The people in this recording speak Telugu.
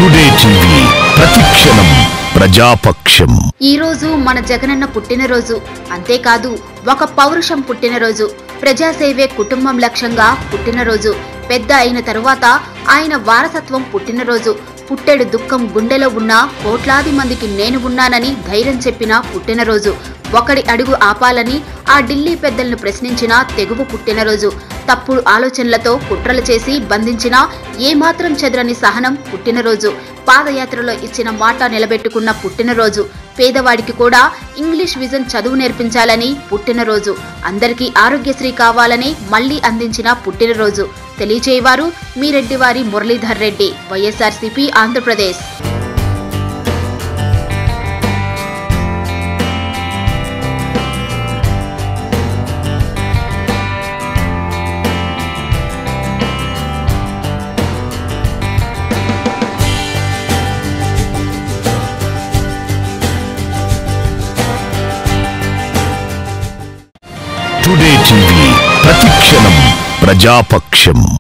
టుడే టీవీ ప్రతిక్షణం ప్రజాపక్షం ఈ రోజు మన జగనన్న పుట్టినరోజు అంతేకాదు ఒక పౌరుషం పుట్టినరోజు ప్రజాసేవే కుటుంబం లక్ష్యంగా పుట్టినరోజు పెద్ద అయిన తరువాత ఆయన వారసత్వం పుట్టినరోజు పుట్టెడు దుఃఖం గుండెలో ఉన్న కోట్లాది మందికి నేను ఉన్నానని ధైర్యం చెప్పిన పుట్టినరోజు ఒకడి అడుగు ఆపాలని ఆ ఢిల్లీ పెద్దలను ప్రశ్నించిన తెగువ పుట్టినరోజు తప్పుడు ఆలోచనలతో కుట్రలు చేసి బంధించిన ఏమాత్రం చెదరని సహనం పుట్టినరోజు పాదయాత్రలో ఇచ్చిన మాట నిలబెట్టుకున్న పుట్టినరోజు పేదవాడికి కూడా ఇంగ్లీష్ విజన్ చదువు నేర్పించాలని పుట్టినరోజు అందరికీ ఆరోగ్యశ్రీ కావాలని మళ్లీ అందించిన పుట్టినరోజు తెలియజేయవారు మీ రెడ్డివారి మురళీధర్ రెడ్డి వైఎస్ఆర్సీపీ ఆంధ్రప్రదేశ్ టుడే టీవీ ప్రతిక్షణం ప్రజాపక్షం